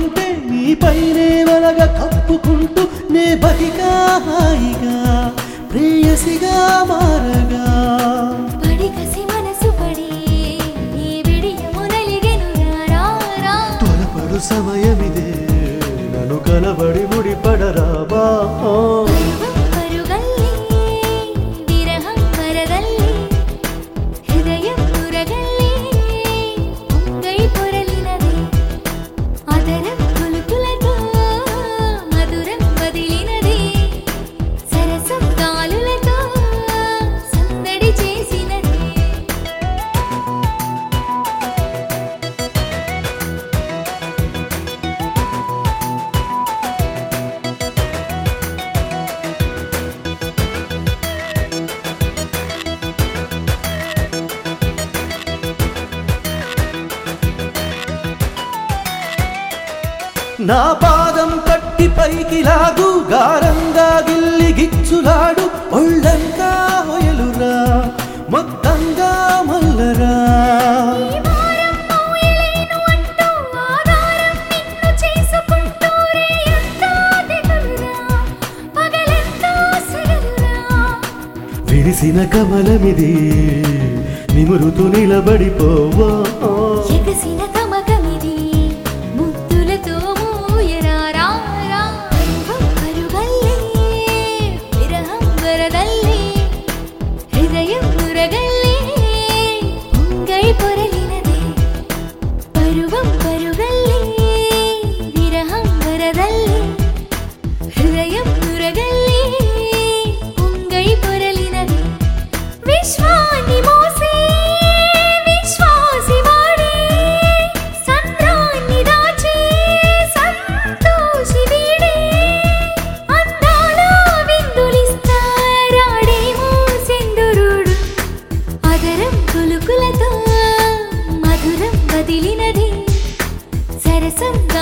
ఉంటే నీపైనే వలగా కప్పుకుంటూ నే బతికా హాయిగా ప్రేయసిగా మారగా పడి కసి మనసు పడి ఈ విడియము నలిగెను రా రా త్వరపడు సమయమిదే నన్ను కలబడి ముడిపడరాబా పరువం పరుగల్లి విరహం పరదల్లి హృదయం పురగల్లి పొంగై పొరలినది అదరం కొలుకులతో మధురం వదిలినది సరసం గాలులతో సందడి చేసినది నా పాదం కట్టి పైకి లాగు గారంగా గిల్లి గిచ్చులాడు ఒళ్ళంతా హొయలురా మొత్తంగా మల్లరా ఈ వారం మౌయలేను అంటూ ఆధారం నిన్ను చేసుకుంటూ రేయంతా దిగులురా పగలంతా సెగలురా విరిసిన కమలమిది నిమురుతూ నిలబడిపోవా ఎగసిన కమకమిది ముద్దులతో మూయరా రా రా పరువం పరుగల్లి విరహం వరదల్లి హృదయం మురగల్లి పొంగై పొరలినది పరువం పరుగల్లి విరహం వరదల్లి హృదయం మురగల్లి పొంగై పొరలినది విశ్వాన్ని మోసే విశ్వాసి వాడే సంద్రాన్ని దాచే సంతోషి వీడే అందాల విందులిస్తారాడేమో సింధురుడు అదరం కొలుకులతో మధురం వదిలినది సరసం